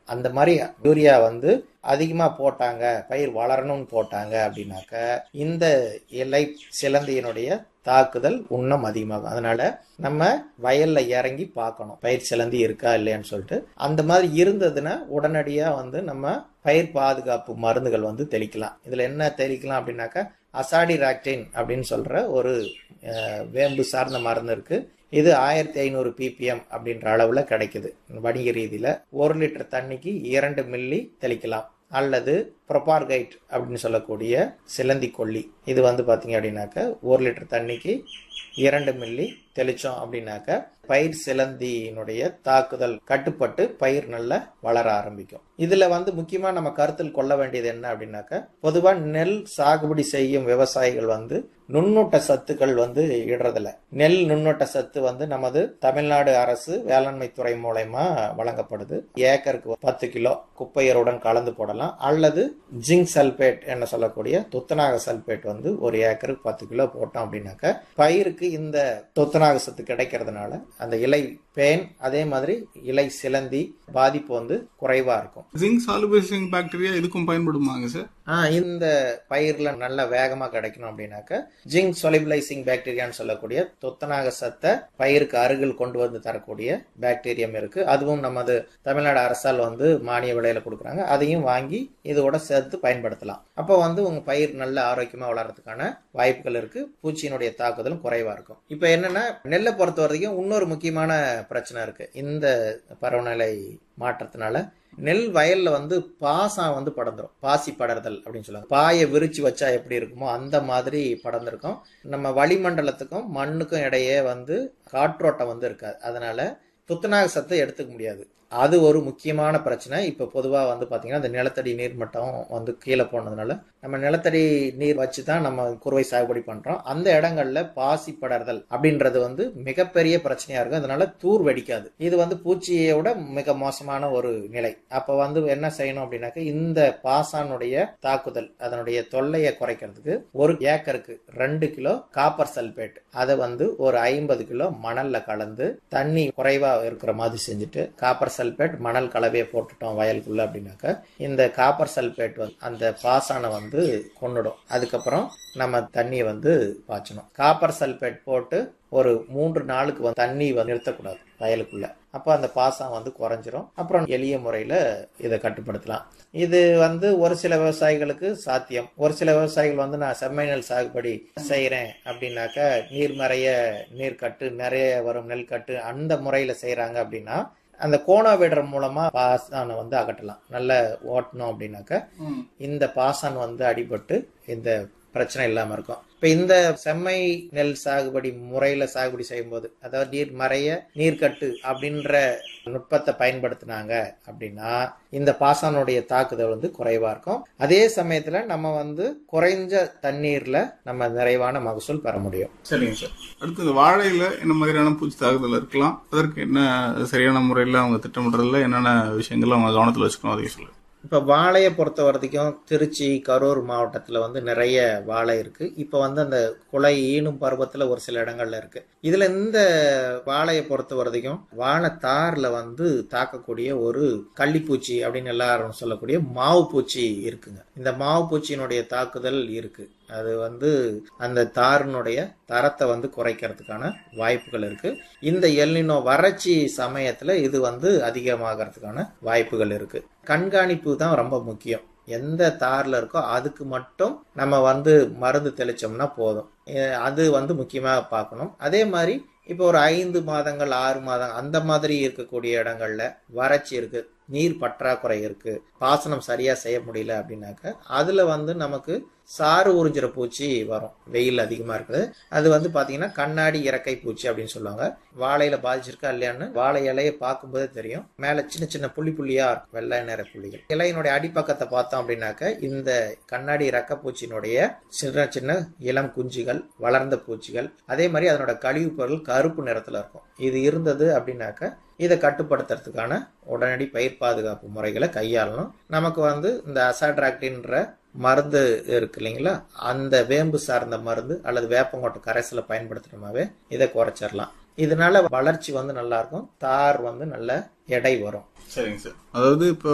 அந்த மாதிரி யூரியா வந்து அதிகமாக போட்டாங்க பயிர் வளரணும்னு போட்டாங்க அப்படின்னாக்க இந்த இலை சிலந்தியினுடைய தாக்குதல் இன்னும் அதிகமாகும் அதனால நம்ம வயல்ல இறங்கி பார்க்கணும் பயிர் சிலந்தி இருக்கா இல்லையான்னு சொல்லிட்டு அந்த மாதிரி இருந்ததுன்னா உடனடியா வந்து நம்ம பயிர் பாதுகாப்பு மருந்துகள் வந்து தெளிக்கலாம் இதுல என்ன தெளிக்கலாம் அப்படின்னாக்கா அசாடி ராக்டின் அப்படின்னு சொல்ற ஒரு அஹ், வேம்பு சார்ந்த மருந்து இருக்கு இது ஆயிரத்தி ஐநூறு பிபிஎம் அப்படின்ற அளவுல கிடைக்குது வணிக ரீதியில ஒரு லிட்டர் தண்ணிக்கு இரண்டு மில்லி தெளிக்கலாம் அல்லது ப்ரொபார்கைட் அப்படின்னு சொல்லக்கூடிய சிலந்தி கொல்லி இது வந்து பார்த்தீங்க அப்படின்னாக்க ஒரு லிட்டர் தண்ணிக்கு இரண்டு மில்லி தெளிச்சோம் அப்படின்னாக்க பயிர் சிலந்தியினுடைய தாக்குதல் கட்டுப்பட்டு பயிர் நல்லா வளர ஆரம்பிக்கும் இதுல வந்து முக்கியமா நம்ம கருத்தில் கொள்ள வேண்டியது என்ன அப்படின்னாக்க பொதுவா நெல் சாகுபடி செய்யும் விவசாயிகள் வந்து நுண்ணூட்ட சத்துக்கள் வந்து இடுறதில்ல நெல் நுண்ணூட்ட சத்து வந்து நமது தமிழ்நாடு அரசு வேளாண்மை துறை மூலயமா வழங்கப்படுது ஏக்கருக்கு பத்து கிலோ குப்பையருடன் கலந்து போடலாம் அல்லது ஜிங்க் சல்பேட் என்ன சொல்லக்கூடிய துத்தநாக சல்பேட் வந்து ஒரு ஏக்கருக்கு பத்து கிலோ போட்டோம் அப்படின்னாக்க பயிருக்கு இந்த துத்தநாக சத்து கிடைக்கிறதுனால அந்த இலை பேன் அதே மாதிரி இலை சிலந்தி பாதிப்பு வந்து குறைவா இருக்கும் ஜிங்க் சாலுபைசிங் பாக்டீரியா இதுக்கும் பயன்படுமாங்க சார் ஆஹ் இந்த பயிர்ல நல்ல வேகமா கிடைக்கணும் அப்படின்னாக்க ஜிங்க் சொலிபிளைசிங் பாக்டீரியான்னு சொல்லக்கூடிய துத்தநாக சத்தை பயிருக்கு அருகில் கொண்டு வந்து தரக்கூடிய பாக்டீரியம் இருக்கு அதுவும் நமது தமிழ்நாடு அரசால் வந்து மானிய விலையில கொடுக்குறாங்க அதையும் வாங்கி இதோட சேர்த்து பயன்படுத்தலாம் அப்போ வந்து உங்க பயிர் நல்ல ஆரோக்கியமா வளர்றதுக்கான வாய்ப்புகள் இருக்கு பூச்சியினுடைய தாக்குதலும் குறைவா இருக்கும் இப்போ என்னன்னா நெல்லை பொறுத்த வரைக்கும் இன்னொரு முக்கியமான பிரச்சனை இருக்கு இந்த பருவநிலை மாற்றத்தினால நெல் வயல்ல வந்து பாசம் வந்து படர்ந்துரும் பாசி படர்தல் அப்படின்னு சொல்லுவாங்க பாயை விரிச்சு வச்சா எப்படி இருக்குமோ அந்த மாதிரி படர்ந்திருக்கும் நம்ம வளிமண்டலத்துக்கும் மண்ணுக்கும் இடையே வந்து காற்றோட்டம் வந்து இருக்காது அதனால துத்தநாக சத்தை எடுத்துக்க முடியாது அது ஒரு முக்கியமான பிரச்சனை இப்போ பொதுவாக வந்து பார்த்தீங்கன்னா இந்த நிலத்தடி நீர் மட்டம் வந்து கீழே போனதுனால நம்ம நிலத்தடி நீர் வச்சு தான் நம்ம குறுவை சாகுபடி பண்ணுறோம் அந்த இடங்கள்ல பாசி படர்தல் அப்படின்றது வந்து மிகப்பெரிய பிரச்சனையா இருக்கும் அதனால தூர் வெடிக்காது இது வந்து பூச்சியோட மிக மோசமான ஒரு நிலை அப்போ வந்து என்ன செய்யணும் அப்படின்னாக்க இந்த பாசானுடைய தாக்குதல் அதனுடைய தொல்லையை குறைக்கிறதுக்கு ஒரு ஏக்கருக்கு ரெண்டு கிலோ காப்பர் சல்பேட் அதை வந்து ஒரு ஐம்பது கிலோ மணல்ல கலந்து தண்ணி குறைவா இருக்கிற மாதிரி செஞ்சுட்டு காப்பர் சல்பேட் மணல் கலவையை போட்டுட்டோம் வயலுக்குள்ள அப்படின்னாக்க இந்த காப்பர் சல்பேட் வந்து அந்த பாசானை வந்து கொன்னுடும் அதுக்கப்புறம் நம்ம தண்ணியை வந்து பாய்ச்சணும் காப்பர் சல்பேட் போட்டு ஒரு மூன்று நாளுக்கு வந்து தண்ணி வந்து நிறுத்தக்கூடாது வயலுக்குள்ள அப்போ அந்த பாசம் வந்து குறைஞ்சிரும் அப்புறம் எளிய முறையில் இதை கட்டுப்படுத்தலாம் இது வந்து ஒரு சில விவசாயிகளுக்கு சாத்தியம் ஒரு சில விவசாயிகள் வந்து நான் செம்மை நெல் சாகுபடி செய்கிறேன் அப்படின்னாக்க நீர் நிறைய நீர் கட்டு நிறைய வரும் நெல் கட்டு அந்த முறையில் செய்கிறாங்க அப்படின்னா அந்த கோணாவிடர் மூலமா பாசானை வந்து அகற்றலாம் நல்ல ஓட்டணும் அப்படின்னாக்க இந்த பாசான் வந்து அடிபட்டு இந்த பிரச்சனை இல்லாம இருக்கும் இப்ப இந்த செம்மை நெல் சாகுபடி முறையில சாகுபடி செய்யும்போது அதாவது நீர் மறைய நீர்க்கட்டு அப்படின்ற நுட்பத்தை பயன்படுத்தினாங்க அப்படின்னா இந்த பாசானுடைய தாக்குதல் வந்து குறைவா இருக்கும் அதே சமயத்துல நம்ம வந்து குறைஞ்ச தண்ணீர்ல நம்ம நிறைவான மகசூல் பெற முடியும் சரிங்க சார் அடுத்து இந்த வாழையில என்ன மாதிரியான பூச்சி தாக்குதல் இருக்கலாம் அதற்கு என்ன சரியான முறையில் அவங்க திட்டமிடுறதுல என்னென்ன விஷயங்கள் அவங்க கவனத்தில் வச்சுக்கணும் அதையும் சொல்லுங்க இப்போ வாழையை பொறுத்த வரைக்கும் திருச்சி கரூர் மாவட்டத்தில் வந்து நிறைய வாழை இருக்கு இப்போ வந்து அந்த குலை ஈனும் பருவத்தில் ஒரு சில இடங்கள்ல இருக்கு இதுல இந்த வாழையை பொறுத்த வரைக்கும் வாழை தார்ல வந்து தாக்கக்கூடிய ஒரு கள்ளிப்பூச்சி அப்படின்னு எல்லாரும் சொல்லக்கூடிய மாவு பூச்சி இருக்குங்க இந்த மாவு பூச்சியினுடைய தாக்குதல் இருக்கு அது வந்து அந்த தாரினுடைய தரத்தை வந்து குறைக்கிறதுக்கான வாய்ப்புகள் இருக்கு இந்த எல்னினோ வறட்சி சமயத்துல இது வந்து அதிகமாகறதுக்கான வாய்ப்புகள் இருக்கு கண்காணிப்பு தான் ரொம்ப முக்கியம் எந்த தார்ல இருக்கோ அதுக்கு மட்டும் நம்ம வந்து மருந்து தெளிச்சோம்னா போதும் எ- அது வந்து முக்கியமா பார்க்கணும் அதே மாதிரி இப்போ ஒரு ஐந்து மாதங்கள் ஆறு மாதம் அந்த மாதிரி இருக்கக்கூடிய இடங்கள்ல வறட்சி இருக்கு நீர் பற்றாக்குறை இருக்கு பாசனம் சரியா செய்ய முடியல அப்படின்னாக்க அதுல வந்து நமக்கு சாறு உறிஞ்சிற பூச்சி வரும் வெயில் அதிகமா இருக்குது அது வந்து பாத்தீங்கன்னா கண்ணாடி இறக்கை பூச்சி அப்படின்னு சொல்லுவாங்க வாழையில பாதிச்சிருக்கா இல்லையான்னு வாழை இலையை பார்க்கும்போதே தெரியும் மேல சின்ன சின்ன புள்ளி புள்ளியா இருக்கும் வெள்ளை நிற புள்ளிகள் இலையினுடைய அடிப்பக்கத்தை பார்த்தோம் அப்படின்னாக்க இந்த கண்ணாடி இறக்க பூச்சியினுடைய சின்ன சின்ன இளம் குஞ்சுகள் வளர்ந்த பூச்சிகள் அதே மாதிரி அதனோட கழிவுப் பொருள் கருப்பு நிறத்துல இருக்கும் இது இருந்தது அப்படின்னாக்க இதை கட்டுப்படுத்துறதுக்கான உடனடி பயிர் பாதுகாப்பு முறைகளை கையாளணும் நமக்கு வந்து இந்த அசாட்ராக்டின்ற மருந்து இருக்கு இல்லைங்களா அந்த வேம்பு சார்ந்த மருந்து அல்லது வேப்பங்கொட்டை கரைசலை பயன்படுத்துறோமாவே இதை குறைச்சிடலாம் இதனால வளர்ச்சி வந்து நல்லா இருக்கும் தார் வந்து நல்ல எடை வரும் சரிங்க சார் அதாவது இப்போ